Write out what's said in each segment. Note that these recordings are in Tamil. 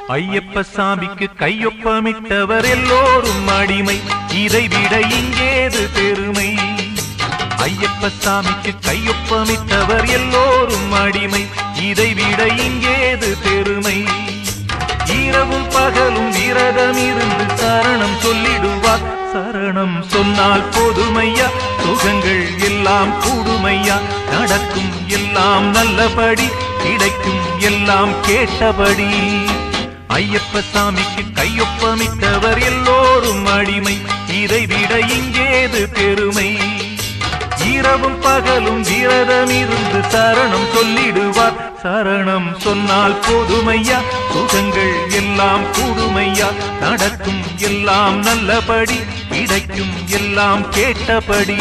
ஐயப்ப சாமிக்கு கையொப்பமிட்டவர் எல்லோரும் அடிமை இதை விட இங்கேது பெருமை ஐயப்ப சாமிக்கு கையொப்பமிட்டவர் எல்லோரும் அடிமை இதை விட இங்கேது பெருமை இரவும் பகலும் விரதம் இருந்து சரணம் சொல்லிடுவார் சரணம் சொன்னால் போதுமையா சுகங்கள் எல்லாம் கூடுமையா நடக்கும் எல்லாம் நல்லபடி கிடைக்கும் எல்லாம் கேட்டபடி ஐயப்ப சாமிக்கு கையொப்பமிட்டவர் எல்லோரும் அடிமை இதை விட இங்கேது பெருமை இரவும் பகலும் விரதம் இருந்து சரணம் சொல்லிடுவார் சரணம் சொன்னால் போதுமையா சுகங்கள் எல்லாம் கூடுமையா நடக்கும் எல்லாம் நல்லபடி கிடைக்கும் எல்லாம் கேட்டபடி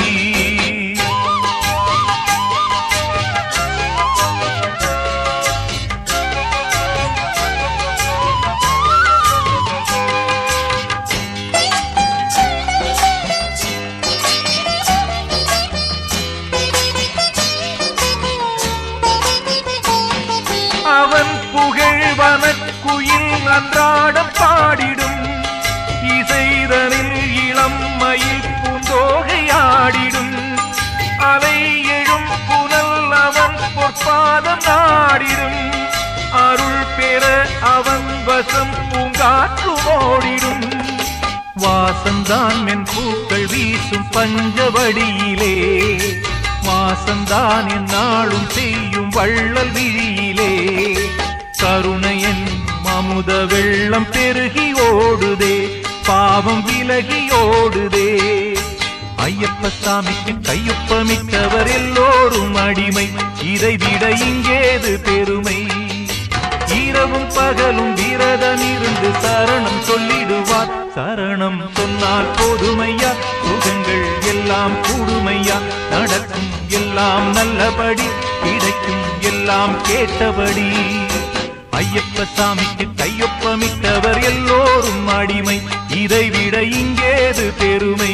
அவன் புகழ்வன குயில் அன்றாடம் பாடிடும் இசைதனில் இளம் மயில் பூந்தோகையாடிடும் அலை எழும் புனல் அவன் பொற்பாதம் நாடிடும் அருள் பெற அவன் வசம் பூங்காற்று ஓடிடும் வாசந்தான் மென் பூக்கள் வீசும் பஞ்சவடியிலே வாசந்தான் என் நாளும் செய்யும் வள்ளல் விழியிலே கருணையன் அமுத வெள்ளம் பெருகி ஓடுதே பாவம் விலகி ஓடுதே ஐயப்ப சாமிக்கு கையொப்பமிட்டவர் எல்லோரும் அடிமை இதை விட இங்கேது பெருமை இரவும் பகலும் விரதம் இருந்து சரணம் சொல்லிடுவார் சரணம் சொன்னால் போதுமையா சுகங்கள் எல்லாம் கூடுமையா நடக்கும் எல்லாம் நல்லபடி கிடைக்கும் எல்லாம் கேட்டபடி ஐயப்ப சாமிக்கு கையொப்பமிட்டவர் எல்லோரும் அடிமை இதை விட இங்கேது பெருமை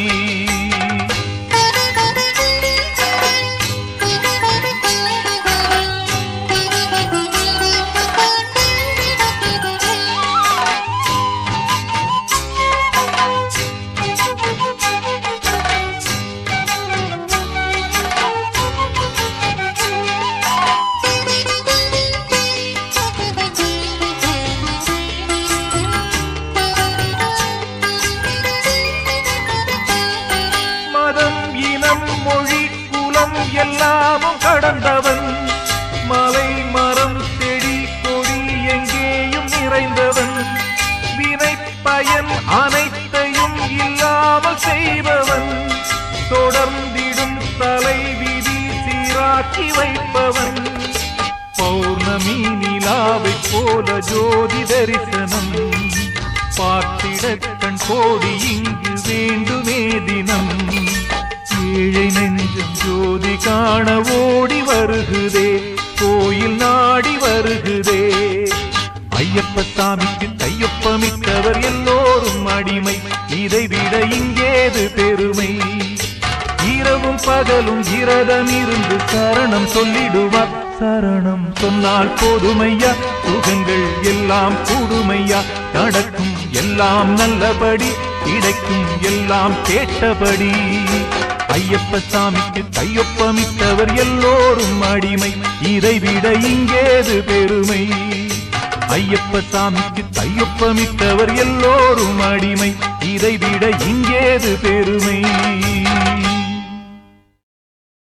மதம் இனம் மொழி குலம் எல்லாமும் கடந்தவன் மலை மரம் செடி கொடி எங்கேயும் நிறைந்தவன் வினை பயன் அனைத்தையும் இல்லாமல் செய்பவன் தொடர்ந்திடும் தலை விதி சீராக்கி வைப்பவன் பௌர்ணமி நிலாவைப் போல ஜோதி தரிசனம் பார்த்திட கண் கோடி இங்கு வேண்டுமே தினம் ஏழை நெஞ்சம் ஜோதி காண ஓடி வருகுதே கோயில் நாடி வருகுதே ஐயப்ப சாமிக்கு கையொப்பமிட்டவர் எல்லோரும் அடிமை இதை விட இங்கேது பெருமை இரவும் பகலும் விரதம் இருந்து சரணம் சொல்லிடுவார் சரணம் சொன்னால் போதுமையா சுகங்கள் எல்லாம் கூடுமையா நடக்கும் எல்லாம் நல்லபடி கிடைக்கும் எல்லாம் கேட்டபடி ஐயப்ப சாமிக்கு கையொப்பமிட்டவர் எல்லோரும் அடிமை இதை விட இங்கேது பெருமை ஐயப்ப சாமிக்கு கையொப்பமிட்டவர் எல்லோரும் அடிமை இதை விட இங்கேது பெருமை